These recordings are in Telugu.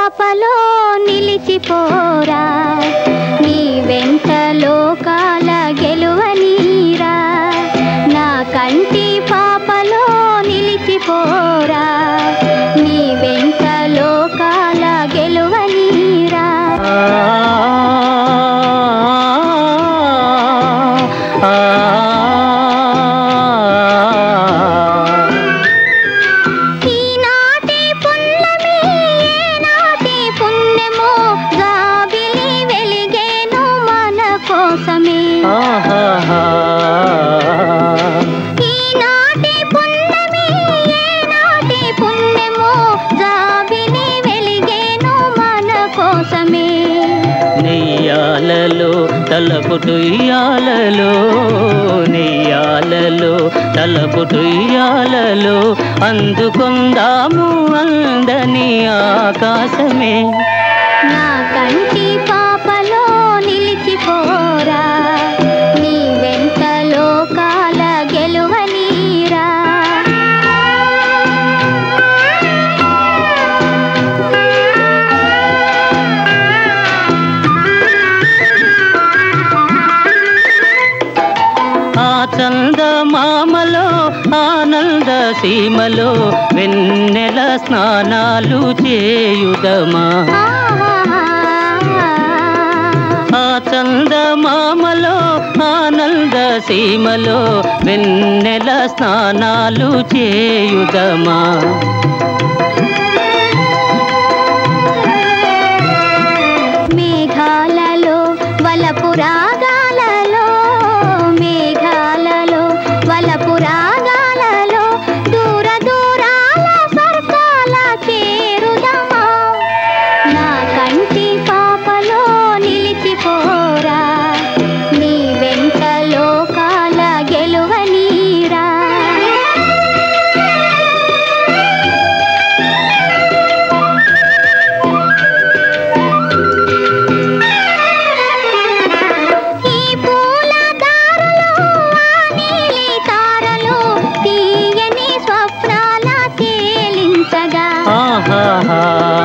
పాపలో నిలిచిపోరా నీ వెంట లోకాల గెలువనీరా నా కంటి పాపలో నిలిచిపోరా నీ వెంట లోకాల గెలువనీరా ఈనాటి పున్నమి ఏనాటి పుణ్యమో జాబిలి వెలిగేను మన కోసమే ఈనాటి పున్నమి ఏనాటి పుణ్యమో జాబిలి వెలిగేను మన కోసమే నెయ్యాలలో తలపుటుయ్యాలలో నెయ్యాలలో తలపుటుయ్యాలలో అందుకుందాము అందని ఆకాశమే నా కంటి పాపలో నిలిచిపోరా నీ వెంట లోకాల గెలువనీరా ఆ చందమామలో ఆనంద సీమలో వెన్నెల స్నానాలు చేయుదమా ఆ చందమామలో ఆనంద సీమలో వెన్నెల స్నానాలు చేయుదమా మేఘాలలో వలపు రాగాలలో మేఘాలలో వలపు రాగాలలో దూర దూరాల స్వర్గాల చేరుదమా నా కంటి పాపలో నిలిచిపోరా నీ వెంట లోకాల గెలువనీరా ఈ పూల దారులు ఆ నీలి తారలు తీయని స్వప్నాల తేలించగా ఆహాహా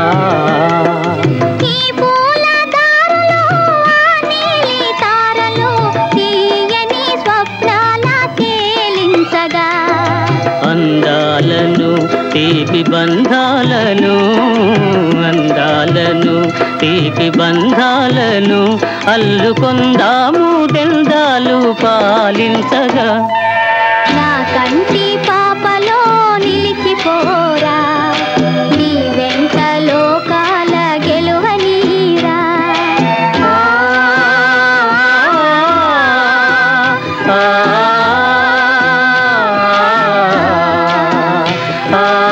ఈ పూల దారులు ఆ నీలి తారలు తీయని స్వప్నాల తేలించగా అందాలను తీపి బంధాలను అందాలను తీపి బంధాలను అల్లుకొందాము దెందాలు పాలించగా నా కంటి పాపలో నిలిచిపోరా నీ వెంట లోకాల గెలువనీరా ఆ